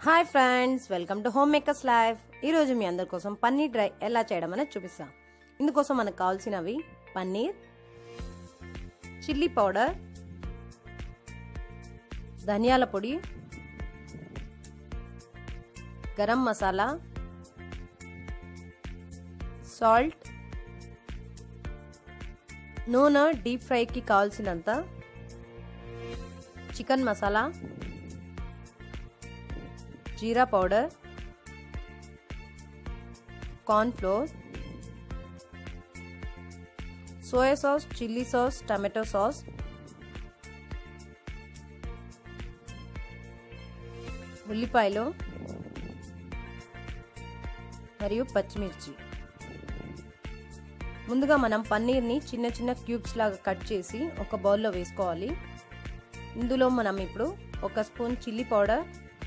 hi friends welcome to home makers life ఈరోజు మీ అందరి కోసం పన్నీర్ డ్రై ఎలా చేయడం అనేది చూపిస్తాం ఇందుకోసం మనకు కావాల్సినవి పన్నీర్ చిల్లీ పౌడర్ ధనియాల పొడి గరం మసాలా సాల్ట్ నూనె డీప్ ఫ్రైకి కావాల్సినంత chicken masala jeera powder corn flour soya sauce chilli sauce tomato sauce ఉల్లిపాయలు మరియు పచ్చిమిర్చి ముందుగా మనం పన్నీర్ని చిన్న చిన్న క్యూబ్స్ లాగా కట్ చేసి ఒక బౌల్లో వేసుకోవాలి ఇందులో మనం ఇప్పుడు ఒక స్పూన్ చిల్లీ పౌడర్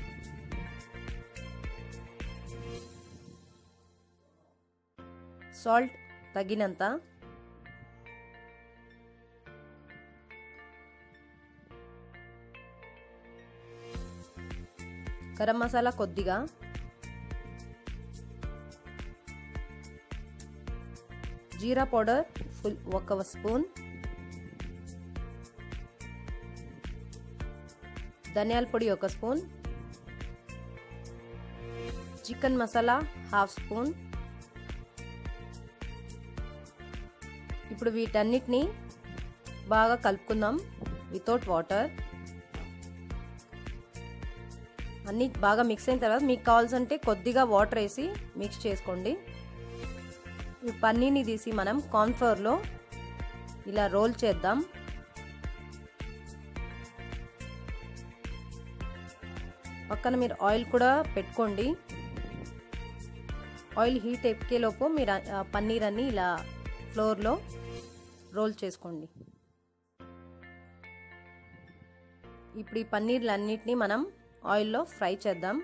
సాల్ట్ తగినంత గరం మసాలా కొద్దిగా జీరా పౌడర్ ఫుల్ ఒక స్పూన్ ధనియాల పొడి ఒక spoon chicken masala half spoon ఇప్పుడు వీటన్నిటిని బాగా కలుపుకుందాం వితౌట్ వాటర్ అన్నీ బాగా మిక్స్ అయిన తర్వాత మీకు కావాల్సింటే కొద్దిగా వాటర్ వేసి మిక్స్ చేసుకోండి ఈ పన్నీర్ని తీసి మనం కార్న్ఫ్లోర్లో ఇలా రోల్ చేద్దాం పక్కన మీరు ఆయిల్ కూడా పెట్టుకోండి ఆయిల్ హీట్ ఎక్కేలోపు మీరు పన్నీర్ అన్ని ఇలా ఫ్లోర్లో రోల్ చేసుకోండి ఇప్పుడు ఈ పన్నీర్లన్నిటినీ మనం ఆయిల్లో ఫ్రై చేద్దాం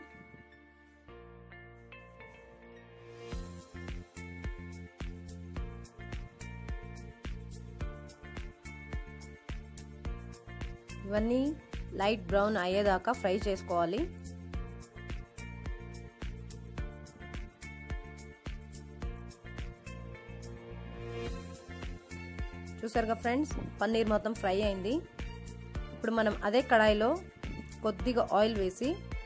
ఇవన్నీ లైట్ బ్రౌన్ అయ్యేదాకా ఫ్రై చేసుకోవాలి చూసారుగా ఫ్రెండ్స్ పన్నీర్ మొత్తం ఫ్రై అయింది ఇప్పుడు మనం అదే కడాయిలో కొద్దిగా ఆయిల్ వేసి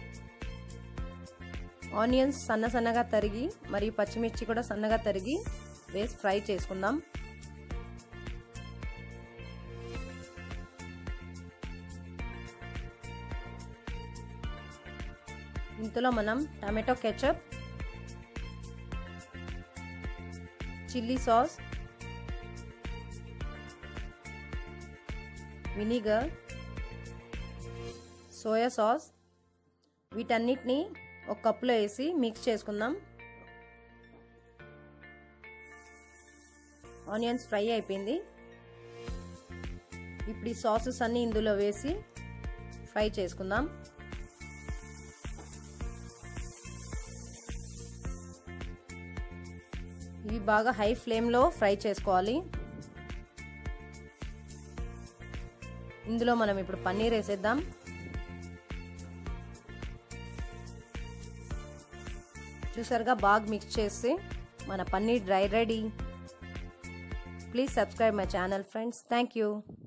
ఆనియన్స్ సన్న సన్నగా తరిగి మరియు పచ్చిమిర్చి కూడా సన్నగా తరిగి వేసి ఫ్రై చేసుకుందాం ఇందులో మనం tomato ketchup chilli sauce vinegar soya sauce వీటన్నిటిని ఒక కప్పులో వేసి మిక్స్ చేసుకుందాం ఆనియన్స్ ఫ్రై అయిపోయింది ఇప్పుడు ఈ సాసెస్ అన్నీ ఇందులో వేసి ఫ్రై చేసుకుందాం ఇవి బాగా హై ఫ్లేమ్లో ఫ్రై చేసుకోవాలి ఇందులో మనం ఇప్పుడు పన్నీర్ వేసేద్దాం చూసారుగా బాగా మిక్స్ చేసి మన paneer dry ready please subscribe my channel friends thank you